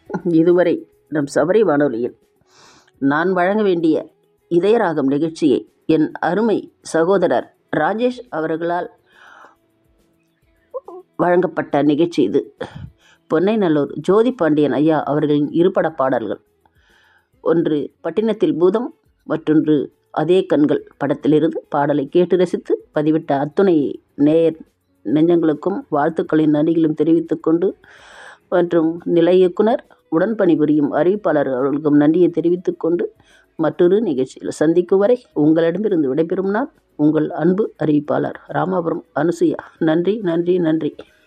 இதுவரை நம் சபரி வானொலியில் நான் வழங்க வேண்டிய இதயராகம் நிகழ்ச்சியை என் அருமை சகோதரர் ராஜேஷ் அவர்களால் வழங்கப்பட்ட நிகழ்ச்சி இது பொன்னைநல்லூர் ஜோதி பாண்டியன் ஐயா அவர்களின் இருபட பாடல்கள் ஒன்று பட்டினத்தில் பூதம் மற்றொன்று அதே கண்கள் படத்திலிருந்து பாடலை கேட்டு ரசித்து பதிவிட்ட அத்துணை நேயர் நெஞ்சங்களுக்கும் வாழ்த்துக்களின் நன்றிகளும் தெரிவித்துக் கொண்டு மற்றும் நிலை இயக்குனர் உடன் பணிபுரியும் அறிவிப்பாளர் அவர்களுக்கும் நன்றியை தெரிவித்துக் கொண்டு மற்றொரு நிகழ்ச்சியில் சந்திக்கும் வரை உங்களிடமிருந்து விடைபெறும் நான் உங்கள் அன்பு அறிவிப்பாளர் ராமாபுரம் அனுசுயா நன்றி நன்றி நன்றி